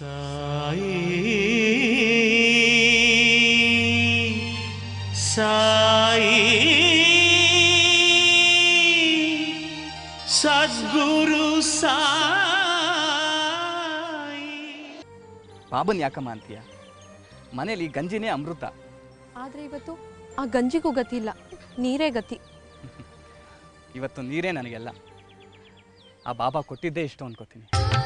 ಸಾಯಿ ಸಾಯಿ ಸದ್ಗುರು ಸಾಯಿ ಬಾಬನ್ ಯಾಕಮ್ಮ ಅಂತೀಯ ಮನೇಲಿ ಗಂಜಿನೇ ಅಮೃತ ಆದರೆ ಇವತ್ತು ಆ ಗಂಜಿಗೂ ಗತಿ ಇಲ್ಲ ನೀರೇ ಗತಿ ಇವತ್ತು ನೀರೇ ನನಗೆಲ್ಲ ಆ ಬಾಬಾ ಕೊಟ್ಟಿದ್ದೇ ಇಷ್ಟು ಅನ್ಕೋತೀನಿ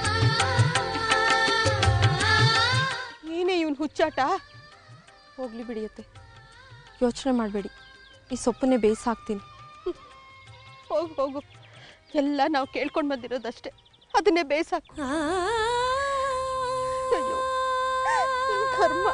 ನೀನೇ ಇವನು ಹುಚ್ಚಾಟ ಹೋಗ್ಲಿ ಬಿಡಿಯತ್ತೆ ಯೋಚನೆ ಮಾಡಬೇಡಿ ಈ ಸೊಪ್ಪನ್ನೇ ಬೇಯಿಸಾಕ್ತೀನಿ ಹೋಗು ಹೋಗು ಎಲ್ಲ ನಾವು ಕೇಳ್ಕೊಂಡು ಬಂದಿರೋದಷ್ಟೇ ಅದನ್ನೇ ಬೇಯಿಸಾಕು ಅಯ್ಯೋ ನನ್ ಕರ್ಮ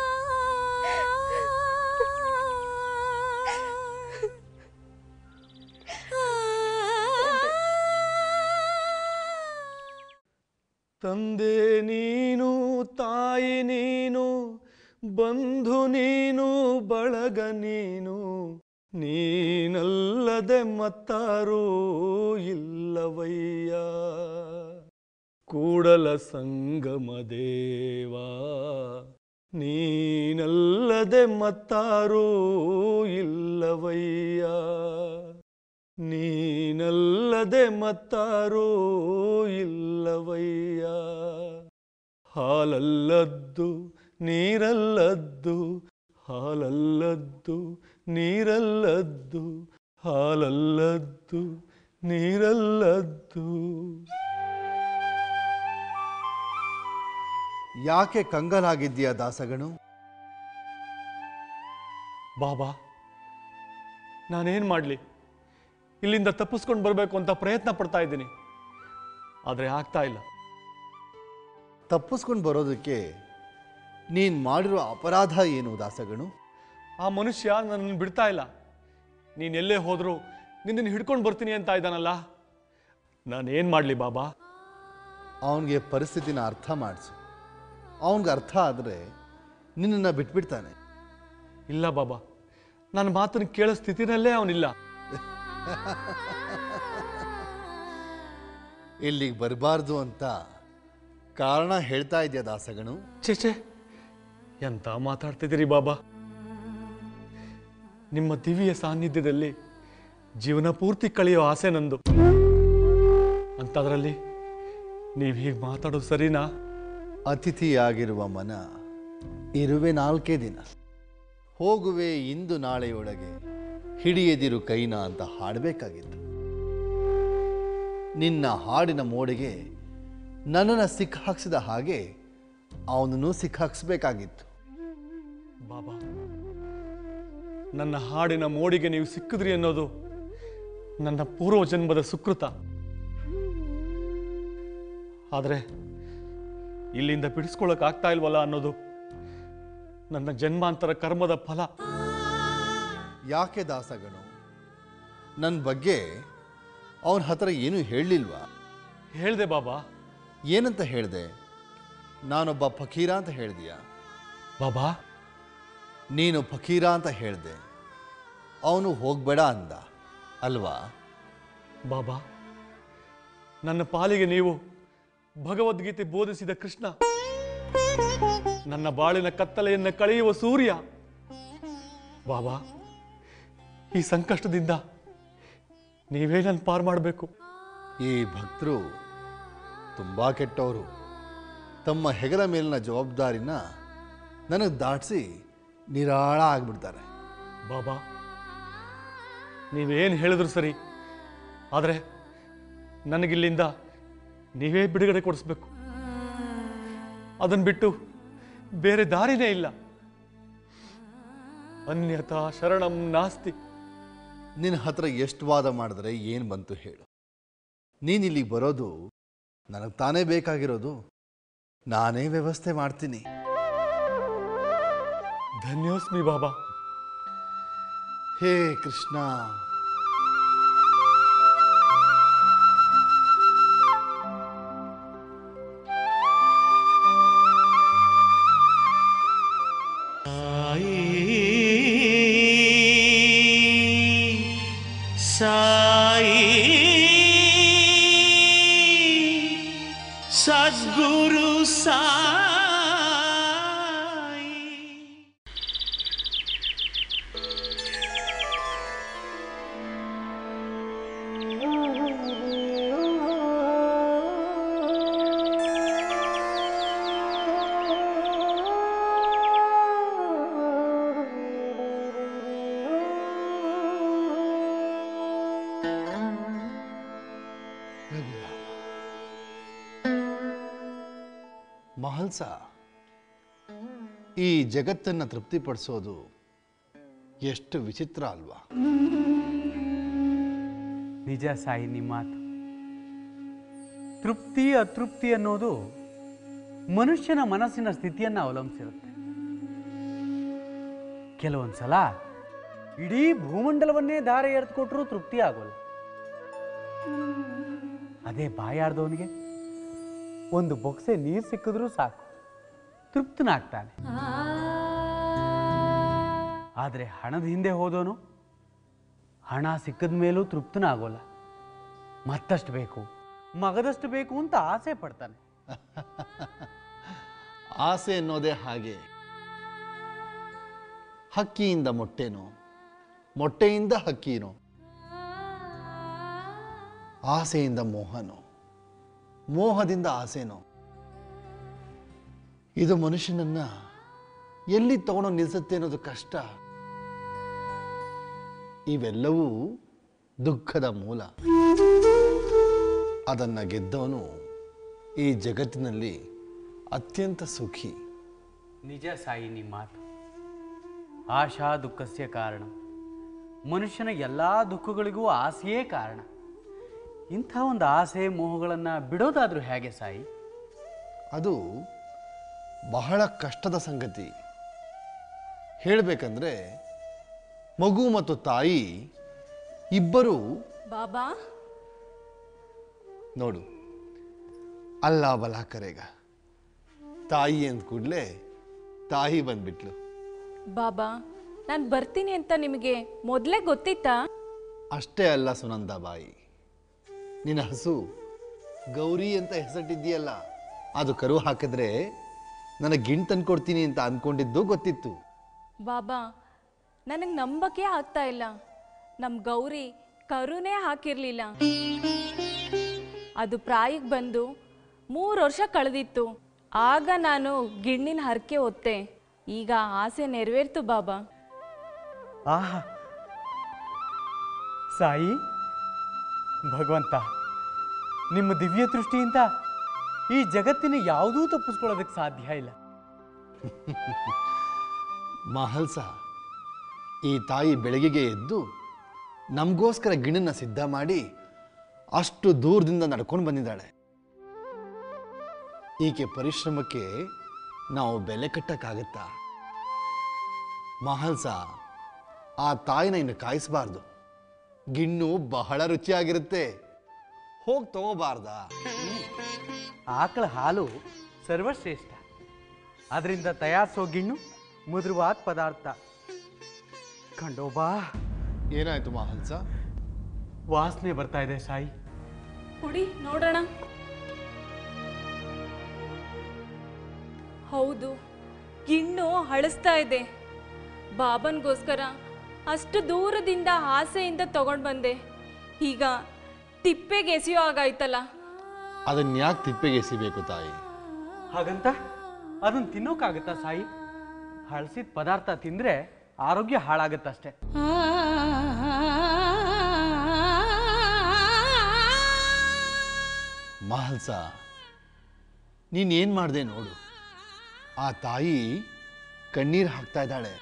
ತಂದೆ ನೀನು ತಾಯಿ ನೀನು ಬಂಧು ನೀನು ಬಳಗ ನೀನು ನೀನಲ್ಲದೆ ಮತ್ತಾರೂ ಇಲ್ಲವಯ್ಯ ಕೂಡಲ ಸಂಗಮ ದೇವಾ ನೀನಲ್ಲದೆ ಮತ್ತಾರೂ ಇಲ್ಲವಯ್ಯ ನೀನಲ್ಲದೆ ಮತ್ತಾರೂ ಇಲ್ಲವಯ್ಯ ಹಾಲಲ್ಲದ್ದು ನೀರಲ್ಲದ್ದು ಹಾಲಲ್ಲದ್ದು ನೀರಲ್ಲದ್ದು ಹಾಲಲ್ಲದ್ದು ನೀರಲ್ಲದ್ದು ಯಾಕೆ ಕಂಗಲಾಗಿದ್ದೀಯ ದಾಸಗಣು ಬಾಬಾ ನಾನೇನು ಮಾಡಲಿ ಇಲ್ಲಿಂದ ತಪ್ಪಿಸ್ಕೊಂಡು ಬರಬೇಕು ಅಂತ ಪ್ರಯತ್ನ ಪಡ್ತಾ ಇದ್ದೀನಿ ಆದರೆ ಆಗ್ತಾ ಇಲ್ಲ ತಪ್ಪಿಸ್ಕೊಂಡು ಬರೋದಕ್ಕೆ ನೀನು ಮಾಡಿರೋ ಅಪರಾಧ ಏನು ದಾಸಗಣು ಆ ಮನುಷ್ಯ ನನ್ನನ್ನು ಬಿಡ್ತಾ ಇಲ್ಲ ನೀನು ಎಲ್ಲೇ ಹೋದರೂ ನಿನ್ನನ್ನು ಹಿಡ್ಕೊಂಡು ಬರ್ತೀನಿ ಅಂತ ಇದ್ದಾನಲ್ಲ ನಾನೇನು ಮಾಡಲಿ ಬಾಬಾ ಅವನಿಗೆ ಪರಿಸ್ಥಿತಿನ ಅರ್ಥ ಮಾಡಿಸು ಅವನಿಗೆ ಅರ್ಥ ಆದರೆ ನಿನ್ನನ್ನು ಬಿಟ್ಬಿಡ್ತಾನೆ ಇಲ್ಲ ಬಾಬಾ ನನ್ನ ಮಾತನ್ನು ಕೇಳೋ ಸ್ಥಿತಿನಲ್ಲೇ ಅವನಿಲ್ಲ ಇಲ್ಲಿಗೆ ಬರಬಾರ್ದು ಅಂತ ಕಾರಣ ಹೇಳ್ತಾ ಇದೆಯಾ ದಾಸಗಣು ಛೇ ಛೇ ಎಂತ ಮಾತಾಡ್ತಿದ್ದೀರಿ ಬಾಬಾ ನಿಮ್ಮ ದಿವ್ಯ ಸಾನ್ನಿಧ್ಯದಲ್ಲಿ ಜೀವನ ಪೂರ್ತಿ ಕಳೆಯೋ ಆಸೆ ನಂದು ಅಂಥದ್ರಲ್ಲಿ ನೀವು ಹೀಗೆ ಮಾತಾಡೋದು ಸರಿನಾ ಅತಿಥಿಯಾಗಿರುವ ಮನ ಇರುವೆ ನಾಲ್ಕೇ ದಿನ ಹೋಗುವೆ ಇಂದು ನಾಳೆಯೊಳಗೆ ಹಿಡಿಯದಿರು ಕೈನ ಅಂತ ಹಾಡಬೇಕಾಗಿತ್ತು ನಿನ್ನ ಹಾಡಿನ ಮೋಡಿಗೆ ನನ್ನನ್ನು ಸಿಕ್ಕಾಕ್ಸಿದ ಹಾಗೆ ಅವನನ್ನು ಸಿಕ್ಕಾಕ್ಸ್ಬೇಕಾಗಿತ್ತು ಬಾಬಾ ನನ್ನ ಹಾಡಿನ ಮೋಡಿಗೆ ನೀವು ಸಿಕ್ಕಿದ್ರಿ ಅನ್ನೋದು ನನ್ನ ಪೂರ್ವ ಜನ್ಮದ ಸುಕೃತ ಆದರೆ ಇಲ್ಲಿಂದ ಬಿಡಿಸ್ಕೊಳ್ಳೋಕೆ ಆಗ್ತಾ ಇಲ್ವಲ್ಲ ಅನ್ನೋದು ನನ್ನ ಜನ್ಮಾಂತರ ಕರ್ಮದ ಫಲ ಯಾಕೆ ದಾಸಗಣು ನನ್ನ ಬಗ್ಗೆ ಅವನ ಹತ್ರ ಏನೂ ಹೇಳಲಿಲ್ವಾ ಹೇಳ್ದೆ ಬಾಬಾ ಏನಂತ ಹೇಳಿದೆ ನಾನೊಬ್ಬ ಫಕೀರ ಅಂತ ಹೇಳ್ದೀಯಾ ಬಾಬಾ ನೀನು ಫಕೀರ ಅಂತ ಹೇಳಿದೆ ಅವನು ಹೋಗಬೇಡ ಅಂದ ಅಲ್ವಾ ಬಾಬಾ ನನ್ನ ಪಾಲಿಗೆ ನೀವು ಭಗವದ್ಗೀತೆ ಬೋಧಿಸಿದ ಕೃಷ್ಣ ನನ್ನ ಬಾಳಿನ ಕತ್ತಲೆಯನ್ನು ಕಳೆಯುವ ಸೂರ್ಯ ಬಾಬಾ ಈ ಸಂಕಷ್ಟದಿಂದ ನೀವೇ ನನ್ನ ಪಾರು ಮಾಡಬೇಕು ಈ ಭಕ್ತರು ತುಂಬ ಕೆಟ್ಟವರು ತಮ್ಮ ಹೆಗಲ ಮೇಲಿನ ಜವಾಬ್ದಾರಿನ ನನಗೆ ದಾಟಿಸಿ ನಿರಾಳ ಆಗ್ಬಿಡ್ತಾರೆ ಬಾಬಾ ನೀವೇನು ಹೇಳಿದ್ರು ಸರಿ ಆದರೆ ನನಗಿಲ್ಲಿಂದ ನೀವೇ ಬಿಡುಗಡೆ ಕೊಡಿಸ್ಬೇಕು ಅದನ್ನು ಬಿಟ್ಟು ಬೇರೆ ದಾರಿನೇ ಇಲ್ಲ ಅನ್ಯಥಾ ಶರಣಂ ನಾಸ್ತಿ ನಿನ್ನ ಹತ್ರ ಎಷ್ಟು ವಾದ ಮಾಡಿದ್ರೆ ಏನು ಬಂತು ಹೇಳು ನೀನು ಇಲ್ಲಿಗೆ ಬರೋದು ನನಗೆ ತಾನೇ ಬೇಕಾಗಿರೋದು ನಾನೇ ವ್ಯವಸ್ಥೆ ಮಾಡ್ತೀನಿ ಧನ್ಯೋಸ್ಮಿ ಬಾಬಾ ಹೇ ಕೃಷ್ಣ ಸಾಯಿ ಸದ್ಗುರು ಸಾಯಿ ಮಹಲ್ಸ ಈ ಜಗತ್ತನ್ನು ತೃಪ್ತಿಪಡಿಸೋದು ಎಷ್ಟು ವಿಚಿತ್ರ ಅಲ್ವಾ ನಿಜ ಸಾಯಿ ನಿಮ್ಮ ಮಾತು ತೃಪ್ತಿ ಅತೃಪ್ತಿ ಅನ್ನೋದು ಮನುಷ್ಯನ ಮನಸ್ಸಿನ ಸ್ಥಿತಿಯನ್ನು ಅವಲಂಬಿಸಿರುತ್ತೆ ಕೆಲವೊಂದು ಸಲ ಇಡೀ ಭೂಮಂಡಲವನ್ನೇ ದಾರೆ ಎರೆದುಕೊಟ್ರೂ ತೃಪ್ತಿ ಆಗೋಲ್ಲ ಅದೇ ಬಾಯಾರ್ದವನಿಗೆ ಒಂದು ಬೊಕ್ಸೆ ನೀರು ಸಿಕ್ಕಿದ್ರೂ ಸಾಕು ತೃಪ್ತನಾಗ್ತಾನೆ ಆದರೆ ಹಣದ ಹಿಂದೆ ಹೋದವನು ಹಣ ಸಿಕ್ಕಿದ ಮೇಲೂ ತೃಪ್ತನಾಗೋಲ್ಲ ಮತ್ತಷ್ಟು ಬೇಕು ಮಗದಷ್ಟು ಬೇಕು ಅಂತ ಆಸೆ ಪಡ್ತಾನೆ ಆಸೆ ಅನ್ನೋದೇ ಹಾಗೆ ಹಕ್ಕಿಯಿಂದ ಮೊಟ್ಟೆನೋ ಮೊಟ್ಟೆಯಿಂದ ಹಕ್ಕಿನೋ ಆಸೆಯಿಂದ ಮೋಹನೋ ಮೋಹದಿಂದ ಆಸೆನೋ ಇದು ಮನುಷ್ಯನನ್ನ ಎಲ್ಲಿ ತಗೊಂಡು ನಿಲ್ಲಿಸುತ್ತೆ ಅನ್ನೋದು ಕಷ್ಟ ಇವೆಲ್ಲವೂ ದುಃಖದ ಮೂಲ ಅದನ್ನ ಗೆದ್ದವನು ಈ ಜಗತ್ತಿನಲ್ಲಿ ಅತ್ಯಂತ ಸುಖಿ ನಿಜ ಸಾಯಿ ನಿಮ್ಮ ಮಾತು ಆಶಾ ದುಃಖಸ್ಯ ಕಾರಣ ಮನುಷ್ಯನ ಎಲ್ಲ ದುಃಖಗಳಿಗೂ ಆಸೆಯೇ ಕಾರಣ ಇಂಥ ಒಂದು ಆಸೆ ಮೋಹಗಳನ್ನು ಬಿಡೋದಾದ್ರೂ ಹೇಗೆ ಸಾಯಿ ಅದು ಬಹಳ ಕಷ್ಟದ ಸಂಗತಿ ಹೇಳಬೇಕಂದ್ರೆ ಮಗು ಮತ್ತು ತಾಯಿ ಇಬ್ಬರು ಬಾಬಾ ನೋಡು ಅಲ್ಲ ಬಲ ಕರೆಗ ತಾಯಿ ಅಂದ ಕೂಡಲೇ ತಾಯಿ ಬಂದ್ಬಿಟ್ಲು ಬಾಬಾ ನಾನು ಬರ್ತೀನಿ ಅಂತ ನಿಮಗೆ ಮೊದಲೇ ಗೊತ್ತಿತ್ತಾ ಅಷ್ಟೇ ಅಲ್ಲ ಸುನಂದ ಬಾಯಿ ನಿನ್ನ ಹಸು ಗೌರಿ ಅಂತ ಹೆಸರಿಟ್ಟಿದ್ದೀಯಲ್ಲ ಅದು ಕರು ಹಾಕಿದ್ರೆ ನನಗೆ ಗಿಣ್ ತಂದ್ಕೊಡ್ತೀನಿ ಅಂತ ಅಂದ್ಕೊಂಡಿದ್ದು ಗೊತ್ತಿತ್ತು ಬಾಬಾ ನನಗೆ ನಂಬಕ್ಕೆ ಆಗ್ತಾ ಇಲ್ಲ ನಮ್ಮ ಗೌರಿ ಕರುನೇ ಹಾಕಿರ್ಲಿಲ್ಲ ಅದು ಪ್ರಾಯಕ್ಕೆ ಬಂದು ಮೂರು ವರ್ಷ ಕಳೆದಿತ್ತು ಆಗ ನಾನು ಗಿಣ್ಣಿನ ಹರಕೆ ಹೊತ್ತೆ ಈಗ ಆಸೆ ನೆರವೇರ್ತು ಬಾಬಾ ಆಹಾ ಸಾಯಿ ಭಗವಂತ ನಿಮ್ಮ ದಿವ್ಯ ದೃಷ್ಟಿಯಿಂದ ಈ ಜಗತ್ತಿನ ಯಾವುದೂ ತಪ್ಪಿಸ್ಕೊಳ್ಳೋದಕ್ಕೆ ಸಾಧ್ಯ ಇಲ್ಲ ಮಹಲ್ಸ ಈ ತಾಯಿ ಬೆಳಗಿಗೆ ಎದ್ದು ನಮಗೋಸ್ಕರ ಗಿಣನ್ನ ಸಿದ್ಧ ಮಾಡಿ ಅಷ್ಟು ದೂರದಿಂದ ನಡ್ಕೊಂಡು ಬಂದಿದ್ದಾಳೆ ಈಕೆ ಪರಿಶ್ರಮಕ್ಕೆ ನಾವು ಬೆಲೆ ಕಟ್ಟಕ್ಕಾಗತ್ತಾ ಮಹಲ್ಸ ಆ ತಾಯಿನ ಇನ್ನು ಕಾಯಿಸಬಾರ್ದು ಗಿಣ್ಣು ಬಹಳ ರುಚಿಯಾಗಿರುತ್ತೆ ಹೋಗಿ ತಗೋಬಾರ್ದಾ ಆಕಳ ಹಾಲು ಸರ್ವಶ್ರೇಷ್ಠ ಅದರಿಂದ ತಯಾರಿಸೋ ಗಿಣ್ಣು ಮಧುರವಾದ ಪದಾರ್ಥ ಕಂಡೋಬಾ ಏನಾಯ್ತು ಮಹಲ್ಸ ವಾಸನೆ ಬರ್ತಾ ಇದೆ ಸಾಯಿ ಕುಡಿ ನೋಡೋಣ ಹೌದು ಗಿಣ್ಣು ಹಳಸ್ತಾ ಇದೆ ಬಾಬನ್ಗೋಸ್ಕರ ಅಷ್ಟು ದೂರದಿಂದ ಆಸೆಯಿಂದ ತಗೊಂಡು ಬಂದೆ ಈಗ ತಿಪ್ಪೆಗೆ ಎಸೆಯೋ ಆಗಾಯ್ತಲ್ಲ ಅದನ್ನ ಯಾಕೆ ತಿಪ್ಪೆಗೆ ಎಸಿಬೇಕು ತಾಯಿ ಹಾಗಂತ ಅದನ್ನ ತಿನ್ನೋಕ್ಕಾಗತ್ತಾ ಸಾಯಿ ಹಳಸಿದ ಪದಾರ್ಥ ತಿಂದ್ರೆ ಆರೋಗ್ಯ ಹಾಳಾಗತ್ತಷ್ಟೇ ಮಹಲ್ಸ ನೀನೇನು ಮಾಡಿದೆ ನೋಡು ಆ ತಾಯಿ ಕಣ್ಣೀರು ಹಾಕ್ತಾ ಇದ್ದಾಳೆ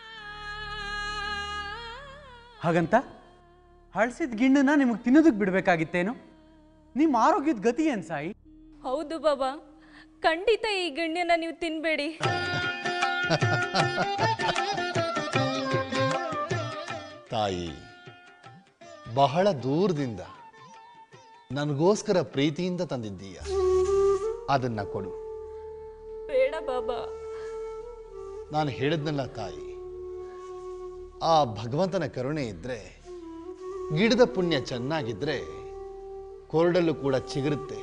ಹಾಗಂತ ಹಳಸಿದ ಗಿಣ್ಣನ್ನ ನಿಮಗೆ ತಿನ್ನೋದಕ್ಕೆ ಬಿಡ್ಬೇಕಾಗಿತ್ತೇನು ನಿಮ್ಮ ಆರೋಗ್ಯದ ಗತಿ ಏನ್ ಸಾಯಿ ಹೌದು ಬಾಬಾ ಖಂಡಿತ ಈ ಗಿಣ್ಣನ್ನ ನೀವು ತಿನ್ಬೇಡಿ ತಾಯಿ ಬಹಳ ದೂರದಿಂದ ನನಗೋಸ್ಕರ ಪ್ರೀತಿಯಿಂದ ತಂದಿದ್ದೀಯ ಅದನ್ನ ಕೊಡು ಬೇಡ ಬಾಬಾ ನಾನು ಹೇಳಿದ್ನಲ್ಲ ತಾಯಿ ಆ ಭಗವಂತನ ಕರುಣೆ ಇದ್ರೆ ಗಿಡದ ಪುಣ್ಯ ಚೆನ್ನಾಗಿದ್ರೆ ಕೊರಡಲ್ಲೂ ಕೂಡ ಚಿಗುರುತ್ತೆ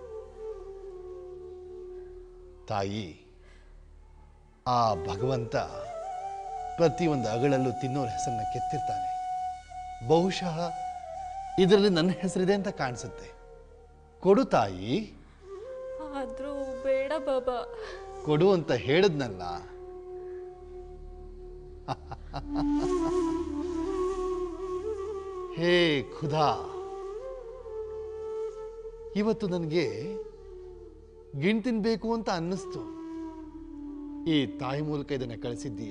ತಾಯಿ ಆ ಭಗವಂತ ಪ್ರತಿಯೊಂದು ಅಗಳಲ್ಲೂ ತಿನ್ನೋರ ಹೆಸರನ್ನ ಕೆತ್ತಿರ್ತಾನೆ ಬಹುಶಃ ಇದರಲ್ಲಿ ನನ್ನ ಹೆಸರಿದೆ ಅಂತ ಕಾಣಿಸುತ್ತೆ ಕೊಡು ತಾಯಿ ಆದ್ರೂ ಬೇಡ ಬಾಬಾ ಕೊಡು ಅಂತ ಹೇಳಿದ್ನಲ್ಲ ಹೇ ಖುದಾ ಇವತ್ತು ನನಗೆ ಗಿಣ್ ತಿನ್ಬೇಕು ಅಂತ ಅನ್ನಿಸ್ತು ಈ ತಾಯಿ ಮೂಲಕ ಇದನ್ನ ಕಳಿಸಿದ್ದೀಯ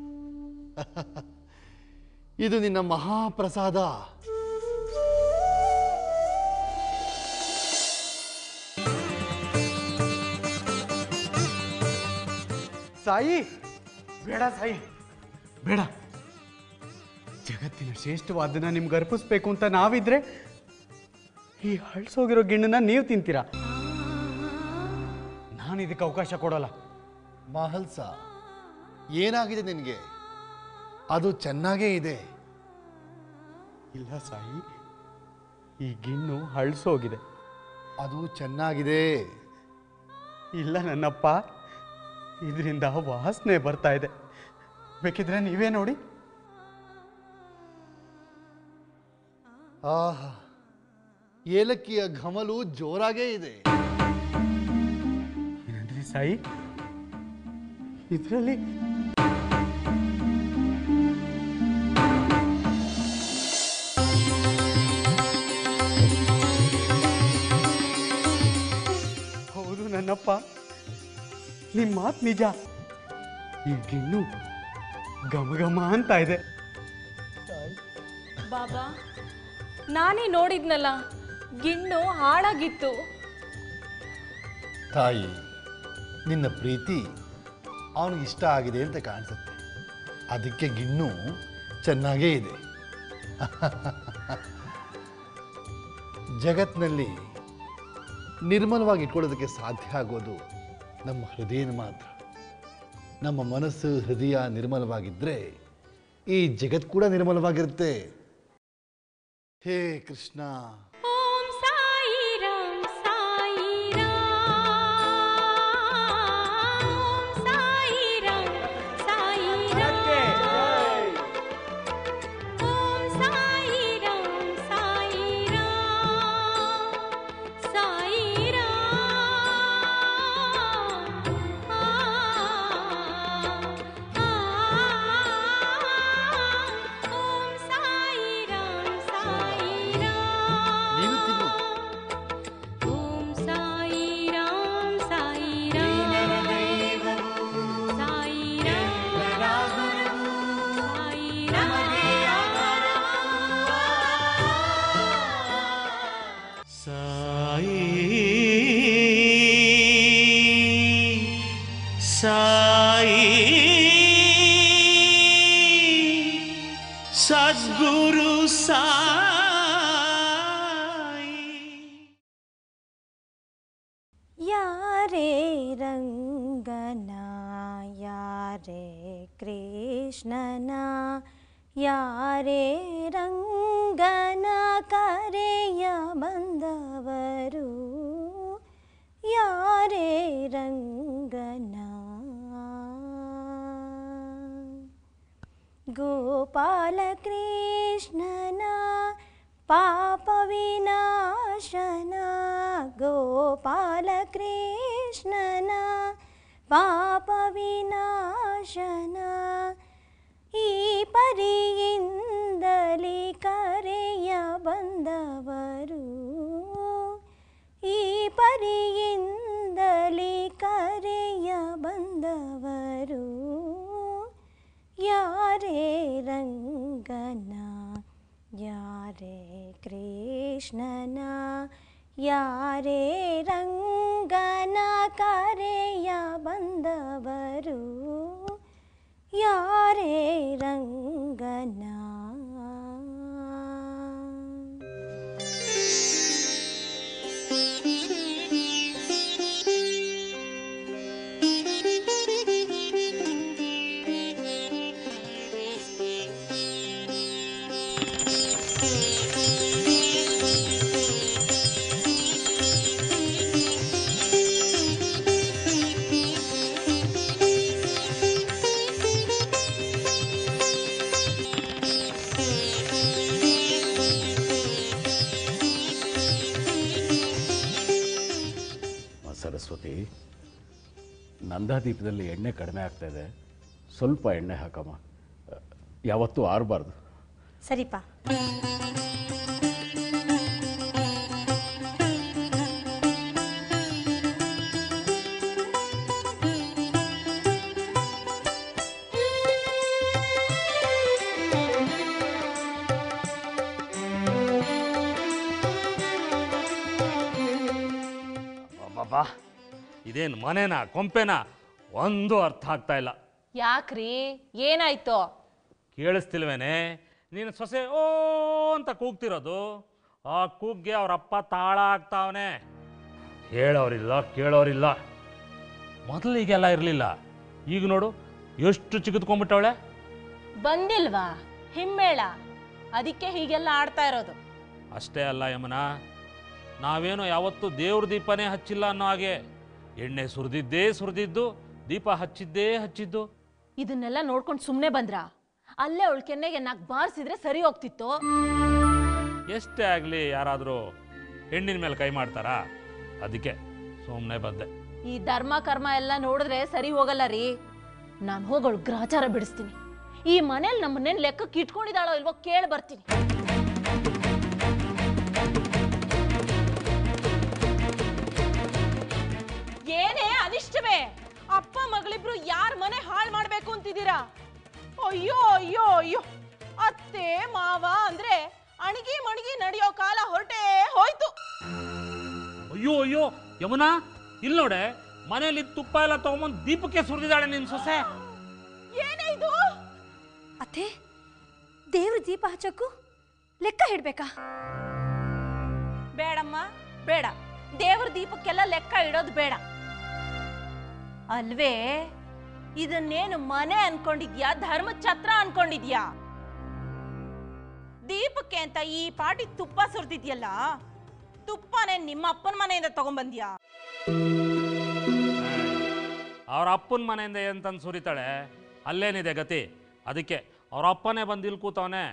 ಇದು ನಿನ್ನ ಮಹಾಪ್ರಸಾದ ಸಾಯಿ ಬೇಡ ಸಾಯಿ ಬೇಡ ಜಗತ್ತಿನ ಶ್ರೇಷ್ಠವಾದನ್ನ ನಿಮ್ಗೆ ಅರ್ಪಿಸ್ಬೇಕು ಅಂತ ನಾವಿದ್ರೆ ಈ ಹಳ್ಸೋಗಿರೋ ಗಿಣ್ಣನ್ನ ನೀವು ತಿಂತೀರಾ ನಾನು ಇದಕ್ಕೆ ಅವಕಾಶ ಕೊಡೋಲ್ಲ ಮಹಲ್ಸ ಏನಾಗಿದೆ ನಿನಗೆ ಅದು ಚೆನ್ನಾಗೇ ಇದೆ ಇಲ್ಲ ಸಾಯಿ ಈ ಗಿಣ್ಣು ಹಳ್ಸೋಗಿದೆ ಅದು ಚೆನ್ನಾಗಿದೆ ಇಲ್ಲ ನನ್ನಪ್ಪ ಇದರಿಂದ ವಾಸನೆ ಬರ್ತಾ ಇದೆ ಬೇಕಿದ್ರೆ ನೀವೇ ನೋಡಿ ಆಹಾ ಏಲಕ್ಕಿಯ ಘಮಲು ಜೋರಾಗೇ ಇದೆ ಏನಂದ್ರಿ ಸಾಯಿ ಇದರಲ್ಲಿ ಹೌದು ನನ್ನಪ್ಪ ನಿಮ್ಮ ಮಾತು ನಿಜ ಈ ಗಿಣ್ಣು ಘಮ ಘಮ ಅಂತ ಇದೆ ಬಾಬಾ ನಾನೇ ನೋಡಿದ್ನಲ್ಲ ಗಿಣ್ಣು ಹಾಳಾಗಿತ್ತು ತಾಯಿ ನಿನ್ನ ಪ್ರೀತಿ ಅವನಿಗೆ ಇಷ್ಟ ಆಗಿದೆ ಅಂತ ಕಾಣಿಸುತ್ತೆ ಅದಕ್ಕೆ ಗಿಣ್ಣು ಚೆನ್ನಾಗೇ ಇದೆ ಜಗತ್ನಲ್ಲಿ ನಿರ್ಮಲವಾಗಿ ಇಟ್ಕೊಳ್ಳೋದಕ್ಕೆ ಸಾಧ್ಯ ಆಗೋದು ನಮ್ಮ ಹೃದಯನ ಮಾತ್ರ ನಮ್ಮ ಮನಸ್ಸು ಹೃದಯ ನಿರ್ಮಲವಾಗಿದ್ದರೆ ಈ ಜಗತ್ ಕೂಡ ನಿರ್ಮಲವಾಗಿರುತ್ತೆ ಹೇ ಕೃಷ್ಣ ಓಂ ಸಾಯಿ ರಾಮ್ ಸಾಯಿ ರಾಮ್ ಸಾಯಿ ರಾಮ್ ಸಾಯಿ ರಾಮ್ ಓಂ ಸಾಯಿ ರಾಮ್ ಸಾಯಿ ರಾಮ್ ಸಾಯಿ ರಾಮ್ ಆ ಓಂ ಸಾಯಿ ರಾಮ್ ಸಾಯಿ ರಾಮ್ ನೀನು ತಿನ್ನು ಓಂ ಸಾಯಿ ರಾಮ್ ಸಾಯಿ ರಾಮ್ ಸಾಯಿ ರಾಮ್ ಸಾಯಿ ಸದ್ಗುರು ಸಾಯಿ ಯಾರೇ ರಂಗನ ಯಾರೇ ಕೃಷ್ಣನ ಯಾರೇ ರಂಗನ ಕರೆಯ ಬಂದವರು ಯಾರೇ ರಂಗನ ಗೋಪಾಲ ಕೃಷ್ಣನ ಪಾಪ ವಿನಾಶನ ಗೋಪಾಲ ಕೃಷ್ಣನ ಪಾಪ ವಿನಾಶನ ಈ ಪರಿಯಿಂದಲೇ ಕರೆಯ ಬಂದವರು ಈ ಪರಿಯಿಂದಲೇ ಕರೆಯ ಬಂದವರು ಯಾರೇ ರಂಗನ ಯಾರೇ ಕೃಷ್ಣನ ಯಾರೇ ರಂಗನ ಕರೆಯ ಬಂದವರು ಯಾರೇ ರಂಗನ ಸರಸ್ವತಿ ನಂದಾದೀಪದಲ್ಲಿ ಎಣ್ಣೆ ಕಡಿಮೆ ಆಗ್ತಾ ಇದೆ ಸ್ವಲ್ಪ ಎಣ್ಣೆ ಹಾಕಮ್ಮ ಯಾವತ್ತೂ ಆರಬಾರ್ದು ಸರಿಪಾ ಇದೇನು ಮನೆನಾ ಕೊಂಪೆನಾ ಒಂದು ಅರ್ಥ ಆಗ್ತಾ ಇಲ್ಲ ಯಾಕ್ರಿ ಏನಾಯ್ತು ಕೇಳಿಸ್ತಿಲ್ವೇನೆ ನೀನು ಸೊಸೆ ಓ ಅಂತ ಕೂಗ್ತಿರೋದು ಆ ಕೂಗ್ಗೆ ಅವರಪ್ಪ ತಾಳ ಆಗ್ತಾವನೆ ಹೇಳೋರಿಲ್ಲ ಕೇಳೋರಿಲ್ಲ ಮೊದಲು ಈಗೆಲ್ಲ ಇರಲಿಲ್ಲ ಈಗ ನೋಡು ಎಷ್ಟು ಚಿಗಿದ್ಕೊಂಡ್ಬಿಟ್ಟವಳೆ ಬಂದಿಲ್ವಾ ಹಿಮ್ಮೇಳ ಅದಕ್ಕೆ ಹೀಗೆಲ್ಲ ಆಡ್ತಾ ಇರೋದು ಅಷ್ಟೇ ಅಲ್ಲ ಯಮನ ನಾವೇನೋ ಯಾವತ್ತೂ ದೇವ್ರ ದೀಪನೇ ಹಚ್ಚಿಲ್ಲ ಅನ್ನೋ ಹಾಗೆ ಎಣ್ಣೆ ಸುರಿದಿದ್ದೇ ಸುರಿದಿದ್ದು ದೀಪ ಹಚ್ಚಿದ್ದೇ ಹಚ್ಚಿದ್ದು ಇದನ್ನೆಲ್ಲ ನೋಡ್ಕೊಂಡು ಸುಮ್ಮನೆ ಬಂದ್ರ ಅಲ್ಲೇ ಅವಳ ಕೆನ್ನೆಗೆ ನಾಕ್ ಬಾರಿಸಿದ್ರೆ ಸರಿ ಹೋಗ್ತಿತ್ತು ಎಷ್ಟೇ ಆಗಲಿ ಯಾರಾದರೂ ಹೆಣ್ಣಿನ ಮೇಲೆ ಕೈ ಮಾಡ್ತಾರಾ ಅದಕ್ಕೆ ಸುಮ್ಮನೆ ಬಂದೆ ಈ ಧರ್ಮ ಕರ್ಮ ಎಲ್ಲ ನೋಡಿದ್ರೆ ಸರಿ ಹೋಗಲ್ಲ ರೀ ನಾನು ಹೋಗೋಳು ಗ್ರಾಚಾರ ಬಿಡಿಸ್ತೀನಿ ಈ ಮನೇಲಿ ನಮ್ಮನ್ನೇನು ಲೆಕ್ಕಕ್ಕೆ ಇಟ್ಕೊಂಡಿದ್ದಾಳೋ ಇಲ್ವೋ ಕೇಳಿ ಬರ್ತೀನಿ ಏನೇ ಅನಿಷ್ಟವೇ ಅಪ್ಪ ಮಗಳಿಬ್ರು ಯಾರ ಮನೆ ಹಾಳು ಮಾಡ್ಬೇಕು ಅಂತಿದ್ದೀರಾ ಅಯ್ಯೋ ಅಯ್ಯೋ ಅಯ್ಯೋ ಅತ್ತೆ ಮಾವ ಅಂದ್ರೆ ಅಣಗಿ ಮಣಗಿ ನಡೆಯೋ ಕಾಲ ಹೊರಟೇ ಹೋಯ್ತು ಅಯ್ಯೋ ಅಯ್ಯೋ ಯಮುನಾ ಇಲ್ಲಿ ನೋಡೆ ಮನೇಲಿ ತುಪ್ಪ ಎಲ್ಲ ತಗೊಂಬಂದು ದೀಪಕ್ಕೆ ಸುರಿದಿದ್ದಾಳೆ ನಿನ್ನ ಸೊಸೆ ಏನೇ ಇದು ಅತ್ತೆ ದೇವ್ರ ದೀಪ ಹಚ್ಚಕ್ಕೂ ಲೆಕ್ಕ ಹಿಡ್ಬೇಕಾ ಬೇಡಮ್ಮ ಬೇಡ ದೇವ್ರ ದೀಪಕ್ಕೆಲ್ಲ ಲೆಕ್ಕ ಇಡೋದು ಬೇಡ ಅಲ್ವೇ ಇದನ್ನೇನು ಮನೆ ಅನ್ಕೊಂಡಿದ್ಯಾ ಧರ್ಮ ಛತ್ರ ಅನ್ಕೊಂಡಿದ್ಯಾ ದೀಪಕ್ಕೆ ಅಂತ ಈ ಪಾಟಿ ತುಪ್ಪ ಸುರಿದಿದ್ಯಲ್ಲ ತುಪ್ಪನೇ ನಿಮ್ಮ ಅಪ್ಪನ ಮನೆಯಿಂದ ತಗೊಂಬಂದ್ಯಾ ಅವ್ರ ಅಪ್ಪನ ಮನೆಯಿಂದ ಎಂತಂದು ಸುರಿತಾಳೆ ಅಲ್ಲೇನಿದೆ ಗತಿ ಅದಕ್ಕೆ ಅವ್ರ ಅಪ್ಪನೇ ಬಂದು ಇಲ್ಲಿ ಕೂತವನೆ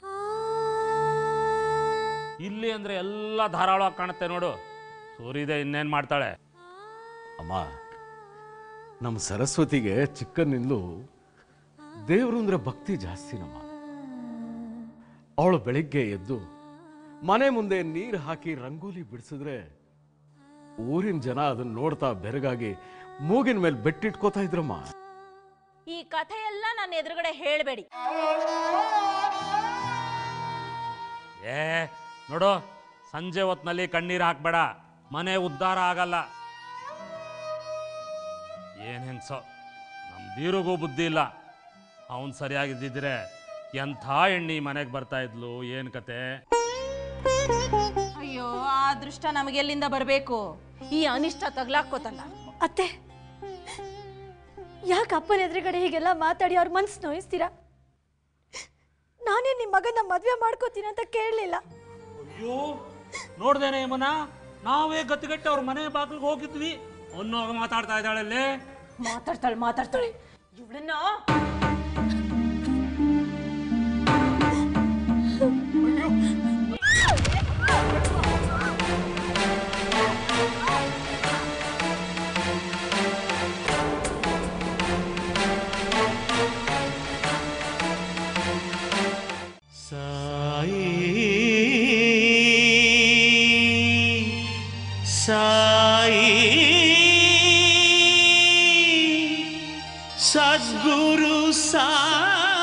ಇಲ್ಲಿ ಅಂದ್ರೆ ಎಲ್ಲ ಧಾರಾಳವಾಗಿ ಕಾಣುತ್ತೆ ನೋಡು ಸೂರಿದೆ ಇನ್ನೇನು ಮಾಡ್ತಾಳೆ ಅಮ್ಮ ನಮ್ಮ ಸರಸ್ವತಿಗೆ ಚಿಕ್ಕನಿಂದಲೂ ದೇವರು ಅಂದರೆ ಭಕ್ತಿ ಜಾಸ್ತಿನಮ್ಮ ಅವಳು ಬೆಳಿಗ್ಗೆ ಎದ್ದು ಮನೆ ಮುಂದೆ ನೀರು ಹಾಕಿ ರಂಗೋಲಿ ಬಿಡಿಸಿದ್ರೆ ಊರಿನ ಜನ ಅದನ್ನ ನೋಡ್ತಾ ಬೆರಗಾಗಿ ಮೂಗಿನ ಮೇಲೆ ಬೆಟ್ಟಿಟ್ಕೋತಾ ಇದ್ರಮ್ಮ ಈ ಕಥೆ ಎಲ್ಲ ನನ್ನ ಎದುರುಗಡೆ ಹೇಳಬೇಡಿ ಏ ನೋಡು ಸಂಜೆ ಹೊತ್ನಲ್ಲಿ ಕಣ್ಣೀರು ಹಾಕ್ಬೇಡ ಮನೆ ಉದ್ಧಾರ ಆಗಲ್ಲ ಏನ್ ಹೆಂಗ್ಸೋ ನಮ್ಮ ದೀರುಗೂ ಬುದ್ಧಿ ಇಲ್ಲ ಅವನ್ ಸರಿಯಾಗಿದ್ದಿದ್ರೆ ಎಂಥ ಹೆಣ್ಣಿ ಮನೆಗೆ ಬರ್ತಾ ಇದ್ಲು ಏನ್ ಕತೆ ಅಯ್ಯೋ ಆ ಅದೃಷ್ಟ ನಮಗೆಲ್ಲಿಂದ ಬರಬೇಕು ಈ ಅನಿಷ್ಟ ತಗ್ಲಾಕೋತಲ್ಲ ಅತ್ತೆ ಯಾಕೆ ಅಪ್ಪನ ಎದುರುಗಡೆ ಹೀಗೆಲ್ಲ ಮಾತಾಡಿ ಅವ್ರ ಮನ್ಸು ನೋಯಿಸ್ತೀರಾ ನಾನೇ ನಿಮ್ಮ ಮಗನ ಮದುವೆ ಮಾಡ್ಕೋತೀನಿ ಅಂತ ಕೇಳಲಿಲ್ಲ ಅಯ್ಯೋ ನೋಡ್ದೇನೆ ಯಮನ ನಾವೇ ಗತಿಗಟ್ಟಿ ಅವ್ರ ಮನೆ ಬಾಗಿಲಿಗೆ ಹೋಗಿದ್ವಿ ಅನ್ನೋಗ ಮಾತಾಡ್ತಾ ಇದ್ದಾಳಲ್ಲೇ ಮಾತಾಡ್ತಾಳೆ ಮಾತಾಡ್ತಾಳೆ ಇವಳನ್ನ ಸಾಯಿ ಸಾಯಿ ಸದ್ಗುರು ಸಾಯಿ